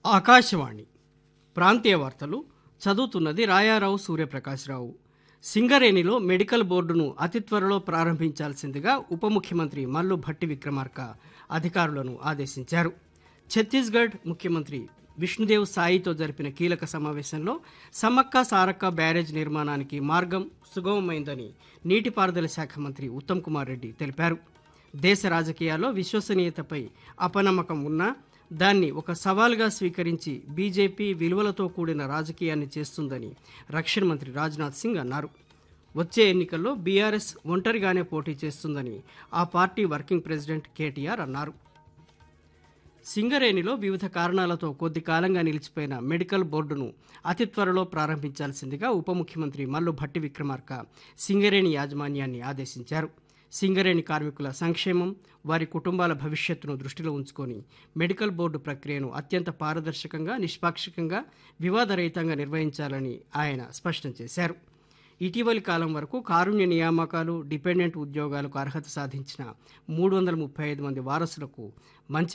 ఆకాశవాణి ప్రాంతీయ వార్తలు చదువుతున్నది రాయారావు సూర్యప్రకాశ్రావు సింగరేణిలో మెడికల్ బోర్డును అతి త్వరలో ప్రారంభించాల్సిందిగా ఉప ముఖ్యమంత్రి మల్లు భట్టి విక్రమార్క అధికారులను ఆదేశించారు ఛత్తీస్గఢ్ ముఖ్యమంత్రి విష్ణుదేవ్ సాయితో జరిపిన కీలక సమావేశంలో సమ్మక్క సారక్క బ్యారేజ్ నిర్మాణానికి మార్గం సుగమమైందని నీటిపారుదల శాఖ మంత్రి ఉత్తమ్ కుమార్ రెడ్డి తెలిపారు దేశ రాజకీయాల్లో విశ్వసనీయతపై అపనమ్మకం ఉన్నా దాన్ని ఒక సవాల్గా స్వీకరించి బీజేపీ విలువలతో కూడిన రాజకీయాన్ని చేస్తుందని రక్షణ మంత్రి రాజ్నాథ్ సింగ్ అన్నారు వచ్చే ఎన్నికల్లో బీఆర్ఎస్ ఒంటరిగానే పోటీ చేస్తుందని ఆ పార్టీ వర్కింగ్ ప్రెసిడెంట్ కేటీఆర్ అన్నారు సింగరేణిలో వివిధ కారణాలతో కొద్ది కాలంగా నిలిచిపోయిన మెడికల్ బోర్డును అతి త్వరలో ప్రారంభించాల్సిందిగా ఉప ముఖ్యమంత్రి మల్లు భట్టి విక్రమార్క సింగరేణి యాజమాన్యాన్ని ఆదేశించారు సింగరేణి కార్మికుల సంక్షేమం వారి కుటుంబాల భవిష్యత్తును దృష్టిలో ఉంచుకొని మెడికల్ బోర్డు ప్రక్రియను అత్యంత పారదర్శకంగా నిష్పాక్షికంగా వివాదరహితంగా నిర్వహించాలని ఆయన స్పష్టం చేశారు ఇటీవలి కాలం వరకు కారుణ్య నియామకాలు డిపెండెంట్ ఉద్యోగాలకు అర్హత సాధించిన మూడు వందల ముప్పై ఐదు మంది వారసులకు మంచి